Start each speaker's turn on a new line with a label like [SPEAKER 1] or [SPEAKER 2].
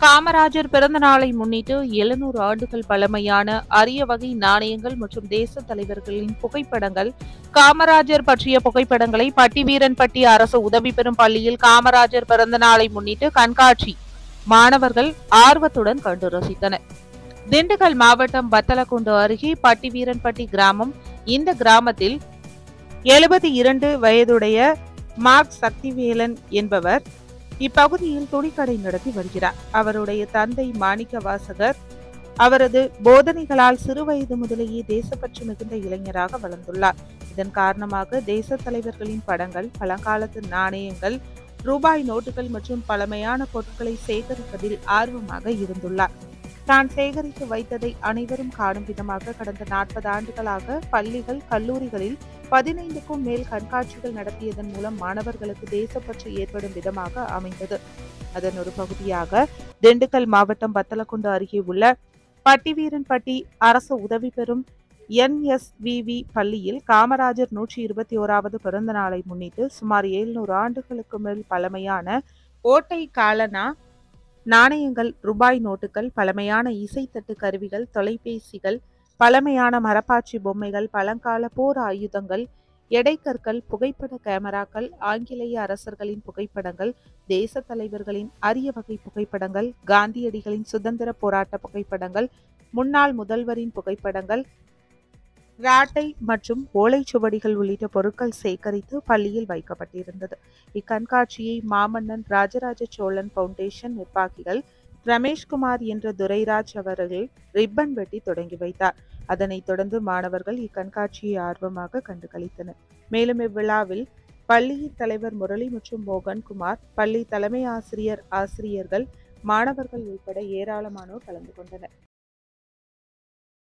[SPEAKER 1] காமராஜர் பிறந்த நாளை முன்னிட்டு எழுநூறு ஆண்டுகள் பழமையான அரிய வகை நாணயங்கள் மற்றும் தேச தலைவர்களின் புகைப்படங்கள் காமராஜர் பற்றிய புகைப்படங்களை பட்டிவீரன்பட்டி அரசு உதவி பெறும் பள்ளியில் காமராஜர் பிறந்த நாளை முன்னிட்டு கண்காட்சி மாணவர்கள் ஆர்வத்துடன் கண்டு ரசித்தனர் திண்டுக்கல் மாவட்டம் வத்தலக்குண்டு அருகே பட்டிவீரன்பட்டி கிராமம் இந்த கிராமத்தில் எழுபத்தி இரண்டு வயதுடைய மார்க் சக்திவேலன் என்பவர் இப்பகுதியில் துணிக்கடை நடத்தி வருகிறார் அவருடைய தந்தை மாணிக்க வாசகர் அவரது போதனைகளால் சிறுவயது முதலேயே தேசப்பற்று மிகுந்த இளைஞராக வளர்ந்துள்ளார் இதன் காரணமாக தேச தலைவர்களின் படங்கள் பழங்காலத்து நாணயங்கள் ரூபாய் நோட்டுகள் மற்றும் பழமையான பொருட்களை சேகரிப்பதில் ஆர்வமாக இருந்துள்ளார் தான் சேகரித்து வைத்ததை அனைவரும் காணும் விதமாக கடந்த நாற்பது ஆண்டுகளாக பள்ளிகள் கல்லூரிகளில் பதினைந்துக்கும் மேல் கண்காட்சிகள் நடத்தியதன் மூலம் மாணவர்களுக்கு தேசப்பற்று ஏற்படும் விதமாக அமைந்தது அதன் ஒரு பகுதியாக திண்டுக்கல் மாவட்டம் வத்தலக்குண்டு அருகே உள்ள பட்டிவீரன்பட்டி அரசு உதவி பெறும் என்எஸ்விவி பள்ளியில் காமராஜர் நூற்றி இருபத்தி ஓராவது பிறந்த நாளை முன்னிட்டு சுமார் எழுநூறு ஆண்டுகளுக்கு மேல் பழமையான ஓட்டை காலனா நாணயங்கள் ரூபாய் நோட்டுகள் பழமையான இசைத்தட்டு கருவிகள் தொலைபேசிகள் பழமையான மரப்பாச்சி பொம்மைகள் பழங்கால போர் ஆயுதங்கள் எடைக்கற்கள் புகைப்பட கேமராக்கள் ஆங்கிலேய அரசர்களின் புகைப்படங்கள் தேச தலைவர்களின் அரிய வகை புகைப்படங்கள் காந்தியடிகளின் சுதந்திர போராட்ட புகைப்படங்கள் முன்னாள் முதல்வரின் புகைப்படங்கள் ராட்டை மற்றும் ஓலைச்சுவடிகள் உள்ளிட்ட பொருட்கள் சேகரித்து பள்ளியில் வைக்கப்பட்டிருந்தது இக்கண்காட்சியை மாமன்னன் ராஜராஜ சோழன் பவுண்டேஷன் நிர்வாகிகள் ரமேஷ்குமார் என்ற துரைராஜ் அவர்கள் ரிப்பன் வெட்டி தொடங்கி வைத்தார் அதனைத் தொடர்ந்து மாணவர்கள் இக்கண்காட்சியை ஆர்வமாக கண்டுகளித்தனர் மேலும் இவ்விழாவில் பள்ளியின் தலைவர் முரளி மற்றும் மோகன்குமார் பள்ளி தலைமை ஆசிரியர் ஆசிரியர்கள் மாணவர்கள் உட்பட ஏராளமானோர் கலந்து கொண்டனர்